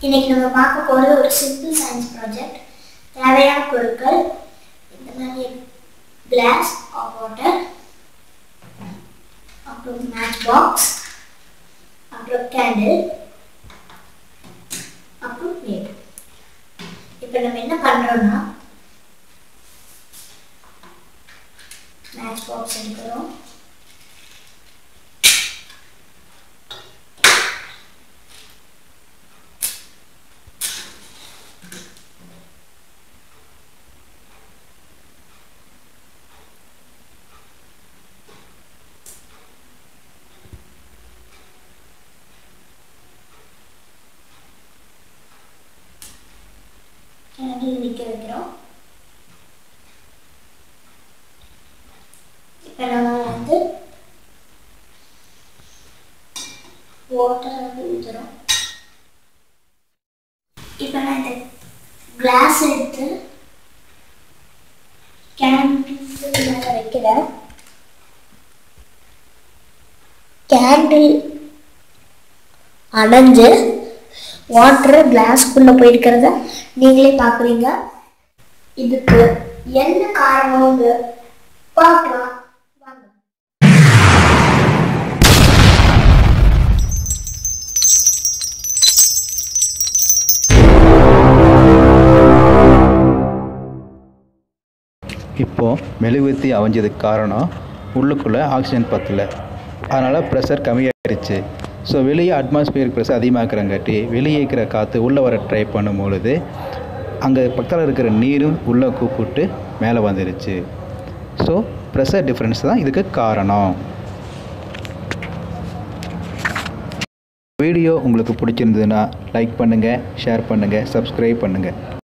இன்னைக்கு நம்ம பார்க்க போகிறது ஒரு சிம்பிள் சயின்ஸ் ப்ராஜெக்ட் தேவையான பொருட்கள் இந்த மாதிரி கிளாஸ் ஆஃப் வாட்டர் அப்புறம் மேட்ச் பாக்ஸ் அப்புறம் கேண்டில் அப்புறம் பிளேட் இப்போ நம்ம என்ன பண்ணுறோம்னா மேட்ச் பாக்ஸ் எடுக்கிறோம் கேண்டில் நிற்க வைக்கிறோம் இப்போ நம்ம வந்து வாட்டர் வந்து ஊற்றுறோம் இப்போ நான் இந்த கிளாஸ் எடுத்து கேண்டில் மேலே வைக்கிறேன் கேண்டில் அடைஞ்சு வாட்டர் கிளாஸ்க்குள்ளே போயிருக்கிறத நீங்களே பார்க்குறீங்க இதுக்கு என்ன காரணம்னு பார்க்கலாம் வாங்க இப்போது மெழுகுவர்த்தி அமைஞ்சதுக்கு காரணம் உள்ளுக்குள்ளே ஆக்சிஜன் பத்தல அதனால் ப்ரெஷர் கம்மியாயிருச்சு ஸோ வெளியே அட்மாஸ்பியர் ப்ரெஷர் அதிகமாக்குறங்காட்டி வெளியே இருக்கிற காற்று உள்ளே வர ட்ரை பண்ணும் பொழுது அங்கே பக்கத்தில் இருக்கிற நீரும் உள்ளே கூப்பிட்டு மேலே வந்துருச்சு ஸோ ப்ரெஷர் டிஃப்ரென்ஸ் தான் இதுக்கு காரணம் வீடியோ உங்களுக்கு பிடிச்சிருந்ததுன்னா லைக் பண்ணுங்கள் ஷேர் பண்ணுங்கள் சப்ஸ்கிரைப் பண்ணுங்கள்